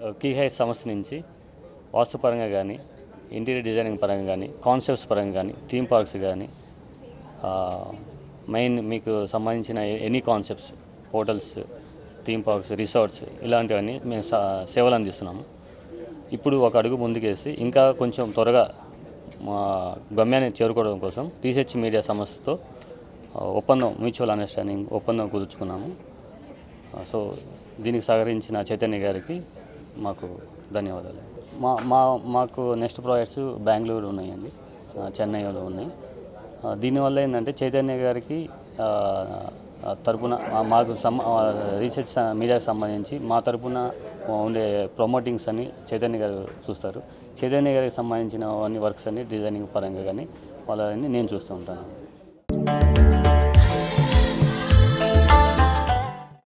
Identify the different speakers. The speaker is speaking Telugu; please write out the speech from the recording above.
Speaker 1: కీ హైట్ సంస్థ నుంచి వాస్తుపరంగా కానీ ఇంటీరియర్ డిజైనింగ్ పరంగా కానీ కాన్సెప్ట్స్ పరంగా కానీ థీమ్ పార్క్స్ కానీ మెయిన్ మీకు సంబంధించిన any concepts hotels theme parks resorts ఇలాంటివన్నీ మేము స- సేవలు అందిస్తున్నాము ఇప్పుడు ఒక అడుగు ముందుకేసి ఇంకా కొంచెం త్వరగా మా గమ్యాన్ని చేరుకోవడం కోసం రీసెర్చ్ మీడియా సంస్థతో ఆ, ఒప్పందం మ్యూచువల్ అండర్స్టాండింగ్ ఒప్పందం కుదుర్చుకున్నాము ఆ, సో దీనికి సహకరించిన చైతన్య గారికి మాకు ధన్యవాదాలు మా మా మాకు నెక్స్ట్ ప్రాజెక్ట్స్ బెంగళూరు ఉన్నాయండి ఆ, చెన్నైలో ఉన్నాయి ఆ, దీనివల్ల ఏంటంటే చైతన్య గారికి ఆ, ఆ, తరపున ఆ, మాకు సమ ఆ, రీసెర్చ్ స- మీడియాకి సంబంధించి మా తరపున ఉండే ప్రమోటింగ్స్ అని చైతన్య గారు చూస్తారు చైతన్య గారికి సంబంధించిన అన్ని వర్క్స్ అన్ని డిజైనింగ్ పరంగా కానీ వాళ్ళని నేను చూస్తూ ఉంటాను